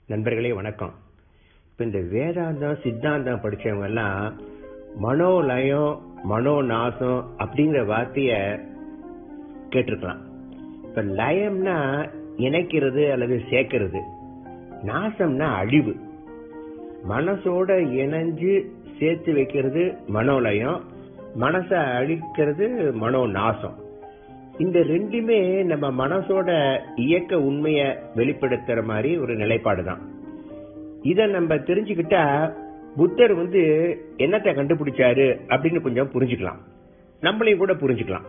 நண்பர்களே வணக்கம் இப்ப இந்த வேதாந்தம் சித்தாந்தம் படிச்சவங்க எல்லாம் மனோலயம் மனோநாசம் அப்படிங்கிற வார்த்தைய கேட்டிருக்கலாம் இப்ப லயம்னா இணைக்கிறது அல்லது சேர்க்கிறது நாசம்னா அழிவு மனசோட இணைஞ்சு சேர்த்து வைக்கிறது மனோலயம் மனசை அழிக்கிறது மனோநாசம் இந்த ரெண்டுமே நம்ம மனசோட இயக்க உண்மைய வெளிப்படுத்துற மாதிரி ஒரு நிலைப்பாடு தான் இத நம்ம தெரிஞ்சுக்கிட்டா புத்தர் வந்து என்னத்தை கண்டுபிடிச்சாரு அப்படின்னு கொஞ்சம் புரிஞ்சுக்கலாம் நம்மளையும் கூட புரிஞ்சுக்கலாம்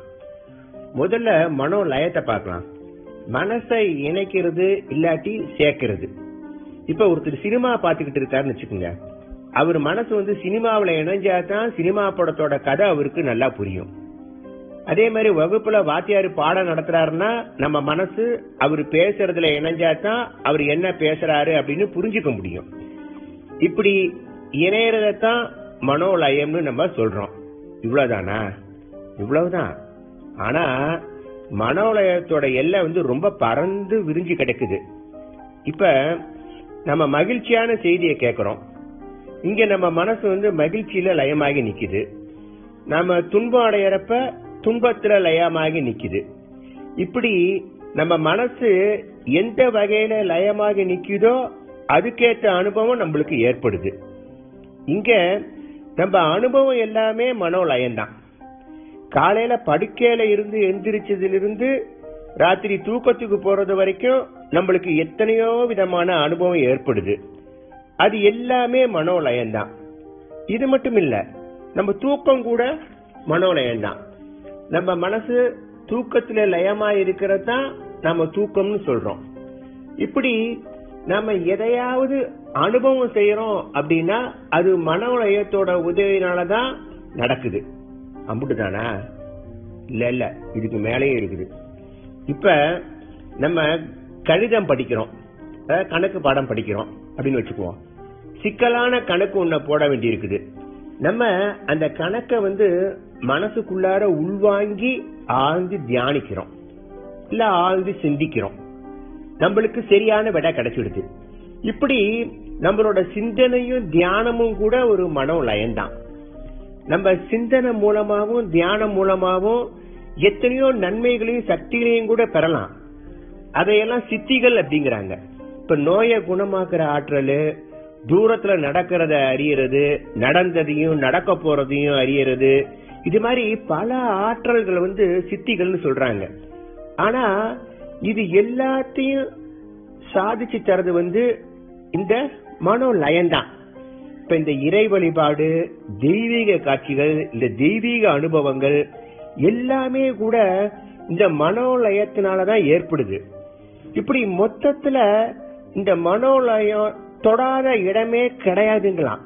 முதல்ல மனோ லயத்தை பார்க்கலாம் மனசை இணைக்கிறது இல்லாட்டி சேர்க்கிறது இப்ப ஒருத்தர் சினிமா பாத்துக்கிட்டு இருக்காருன்னு வச்சுக்கோங்க அவர் மனசு வந்து சினிமாவில் இணைஞ்சாதான் சினிமா படத்தோட கதை அவருக்கு நல்லா புரியும் அதே மாதிரி வகுப்புல வாத்தியார் பாடம் நடத்துறாருன்னா நம்ம மனசு அவர் பேசுறதுல இணைஞ்சாதான் அவர் என்ன பேசுறாரு அப்படின்னு புரிஞ்சுக்க முடியும் இப்படி இணையறதான் மனோலயம்னு நம்ம சொல்றோம் இவ்வளவுதானா இவ்வளவுதான் ஆனா மனோலயத்தோட எல்லை வந்து ரொம்ப பறந்து விரிஞ்சு கிடக்குது இப்ப நம்ம மகிழ்ச்சியான செய்தியை கேட்கிறோம் இங்க நம்ம மனசு வந்து மகிழ்ச்சியில லயமாகி நிக்குது நாம துன்பம் அடையறப்ப துன்பத்துல லயமாகி நிக்குது இப்படி நம்ம மனசு எந்த வகையில லயமாகி நிக்குதோ அதுக்கேற்ற அனுபவம் நம்மளுக்கு ஏற்படுது இங்க நம்ம அனுபவம் எல்லாமே மனோலயம் தான் காலையில படுக்கையில இருந்து எந்திரிச்சதிலிருந்து ராத்திரி தூக்கத்துக்கு போறது வரைக்கும் நம்மளுக்கு எத்தனையோ விதமான அனுபவம் ஏற்படுது அது எல்லாமே மனோலயம் தான் இது மட்டும் இல்ல நம்ம தூக்கம் கூட மனோலயம் தான் நம்ம மனசு தூக்கத்துல லயமா இருக்கிறது தான் நம்ம தூக்கம்னு சொல்றோம் இப்படி நம்ம எதையாவது அனுபவம் செய்யறோம் அப்படின்னா அது மனோலயத்தோட உதவினாலதான் நடக்குது அம்புட்டுதானா இல்ல இல்ல இதுக்கு மேலேயே இருக்குது இப்ப நம்ம கணிதம் படிக்கிறோம் அதாவது கணக்கு பாடம் படிக்கிறோம் அப்படின்னு வச்சுக்குவோம் சிக்கலான கணக்கு ஒண்ண போட வேண்டி இருக்குது நம்ம அந்த கணக்கை வந்து மனசுக்குள்ளார உள்வாங்கி ஆழ்ந்து தியானிக்கிறோம் இல்ல ஆழ்ந்து சிந்திக்கிறோம் நம்மளுக்கு சரியான விடை கிடைச்சிடுது இப்படி நம்மளோட சிந்தனையும் தியானமும் கூட ஒரு மனோ லயம்தான் நம்ம சிந்தனை மூலமாகவும் தியானம் மூலமாகவும் எத்தனையோ நன்மைகளையும் சக்திகளையும் கூட பெறலாம் அதையெல்லாம் சித்திகள் அப்படிங்கிறாங்க இப்ப நோயை குணமாக்குற ஆற்றல் தூரத்துல நடக்கிறத அறியறது நடந்ததையும் நடக்க போறதையும் அறியறது இது மாதிரி பல ஆற்றல்கள் வந்து சித்திகள்னு சொல்றாங்க ஆனா இது எல்லாத்தையும் சாதிச்சு தரது வந்து இந்த மனோ லயம்தான் இப்ப இந்த இறை வழிபாடு தெய்வீக காட்சிகள் இந்த தெய்வீக அனுபவங்கள் எல்லாமே கூட இந்த மனோலயத்தினாலதான் ஏற்படுது இப்படி மொத்தத்துல இந்த மனோலயம் தொடாத இடமே கிடையாதுங்களாம்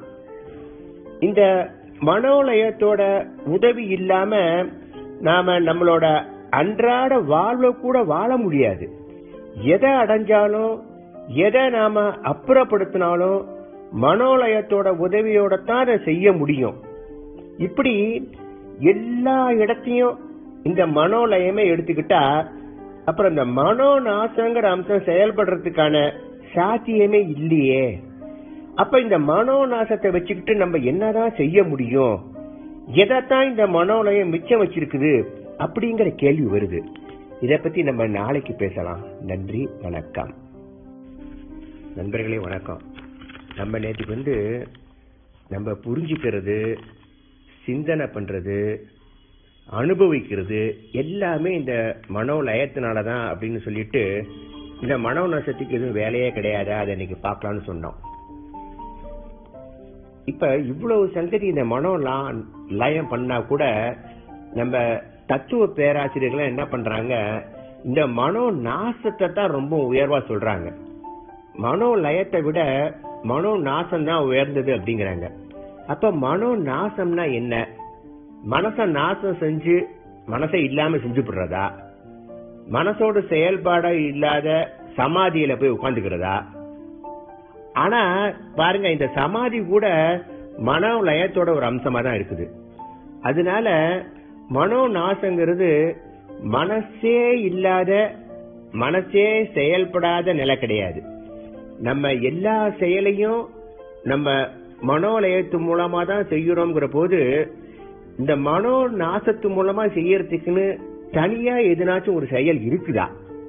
இந்த மனோலயத்தோட உதவி இல்லாம நாம நம்மளோட அன்றாட வாழ்வை கூட வாழ முடியாது எதை அடைஞ்சாலும் எதை நாம அப்புறப்படுத்தினாலும் மனோலயத்தோட உதவியோட தான் அதை செய்ய முடியும் இப்படி எல்லா இடத்தையும் இந்த மனோலயமே எடுத்துக்கிட்டா அப்புறம் இந்த மனோ நாசங்கிற அம்சம் செயல்படுறதுக்கான சாத்தியமே இல்லையே அப்ப இந்த மனோ நாசத்தை வச்சுக்கிட்டு நம்ம என்னதான் செய்ய முடியும் எதைத்தான் இந்த மனோலயம் மிச்சம் வச்சிருக்குது அப்படிங்கிற கேள்வி வருது இத பத்தி நம்ம நாளைக்கு பேசலாம் நன்றி வணக்கம் நண்பர்களே வணக்கம் நம்ம நேற்றுக்கு வந்து நம்ம புரிஞ்சுக்கிறது சிந்தனை பண்றது அனுபவிக்கிறது எல்லாமே இந்த மனோலயத்தினாலதான் அப்படின்னு சொல்லிட்டு இந்த மனோ நசத்துக்கு எதுவும் வேலையே கிடையாது அதை இன்னைக்கு பார்க்கலாம்னு சொன்னோம் இப்ப இவ்வளவு சங்கதி இந்த மனோ லயம் பண்ணா கூட நம்ம தத்துவ பேராசிரியர்கள் என்ன பண்றாங்க இந்த மனோ நாசத்தை தான் ரொம்ப உயர்வா சொல்றாங்க மனோ லயத்தை விட மனோ நாசம் தான் உயர்ந்தது அப்படிங்கிறாங்க அப்ப மனோ நாசம்னா என்ன மனச நாசம் செஞ்சு மனசை இல்லாம செஞ்சு விடுறதா மனசோட செயல்பாட இல்லாத சமாதியில போய் உட்காந்துக்கிறதா ஆனா பாருங்க இந்த சமாதி கூட மனோ லயத்தோட ஒரு அம்சமா தான் இருக்குது அதனால மனோ நாசங்கிறது மனசே இல்லாத மனசே செயல்படாத நிலை கிடையாது நம்ம எல்லா செயலையும் நம்ம மனோலயத்து மூலமா தான் செய்யறோம்ங்கிற போது இந்த மனோ நாசத்து மூலமா செய்யறதுக்குன்னு தனியா எதுனாச்சும் ஒரு செயல் இருக்குதா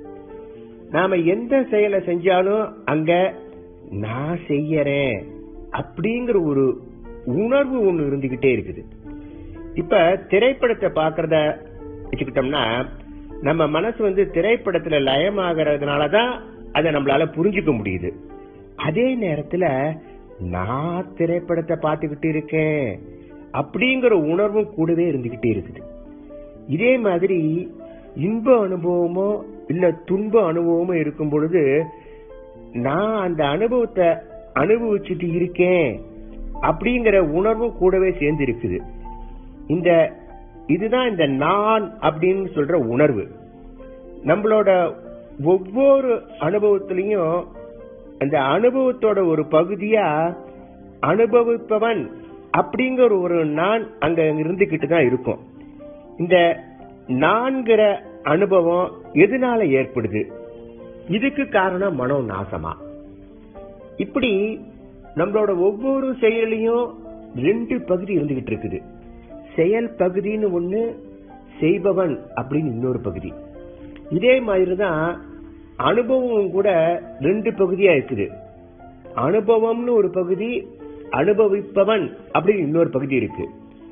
நாம எந்த செயலை செஞ்சாலும் அங்க நான் செய்யறேன் அப்படிங்கிற ஒரு உணர்வு ஒண்ணு இருந்துகிட்டே இருக்குது இப்ப திரைப்படத்தை பாக்குறத வச்சுக்கிட்டோம்னா நம்ம மனசு வந்து திரைப்படத்துல லயமாகறதுனாலதான் அதை நம்மளால புரிஞ்சுக்க முடியுது அதே நேரத்துல நான் திரைப்படத்தை பார்த்துக்கிட்டு இருக்கேன் அப்படிங்கிற உணர்வும் கூடவே இருந்துகிட்டே இருக்குது இதே மாதிரி இன்ப அனுபவமோ இல்ல துன்ப அனுபவமோ இருக்கும் பொழுது நான் அந்த அனுபவத்தை அனுபவிச்சுட்டு இருக்கேன் அப்படிங்கிற உணர்வும் கூடவே சேர்ந்து இருக்குது இந்த இதுதான் இந்த நான் அப்படின்னு சொல்ற உணர்வு நம்மளோட ஒவ்வொரு அனுபவத்திலையும் அந்த அனுபவத்தோட ஒரு பகுதியா அனுபவிப்பவன் அப்படிங்கிற ஒரு நான் அங்க இருந்துகிட்டு தான் இருக்கும் இந்த நான்கிற அனுபவம் எதனால ஏற்படுது இதுக்கு காரணம் மனோ நாசமா இப்படி நம்மளோட ஒவ்வொரு செயலையும் ரெண்டு பகுதி இருந்துகிட்டு இருக்குது செயல் பகுதின்னு ஒண்ணு செய்பவன் அப்படின்னு இன்னொரு பகுதி இதே மாதிரிதான் அனுபவம் கூட ரெண்டு பகுதியா இருக்குது அனுபவம்னு ஒரு பகுதி அனுபவிப்பவன் அப்படின்னு இன்னொரு பகுதி இருக்கு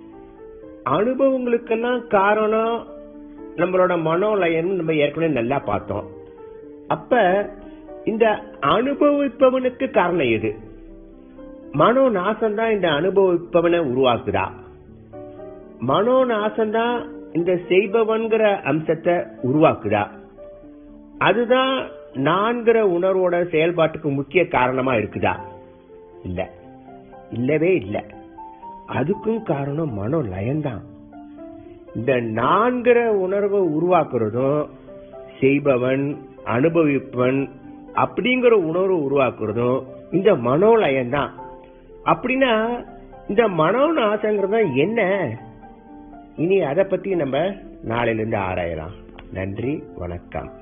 அனுபவங்களுக்கெல்லாம் காரணம் நம்மளோட மனோலயம் நம்ம ஏற்கனவே நல்லா பார்த்தோம் அப்ப இந்த அனுபவிப்பவனுக்கு காரணம் எது மனோ நாசம் தான் இந்த அனுபவிப்பவனை உருவாக்குதா மனோ நாசம் தான் இந்த செய்பவன்கிற அம்சத்தை உருவாக்குதா அதுதான் நான்கிற உணர்வோட செயல்பாட்டுக்கு முக்கிய காரணமா இருக்குதா இல்ல இல்லவே இல்ல அதுக்கும் காரணம் மனோ லயம்தான் இந்த நான்கிற உணர்வை உருவாக்குறதும் செய்பவன் அனுபவிப்பவன் அப்படிங்கிற உணர்வை உருவாக்குறதும் இந்த மனோலயம் தான் அப்படின்னா இந்த மனோநாசங்கிறது என்ன இனி அதை பத்தி நம்ம நாளையில இருந்து ஆராயலாம் நன்றி வணக்கம்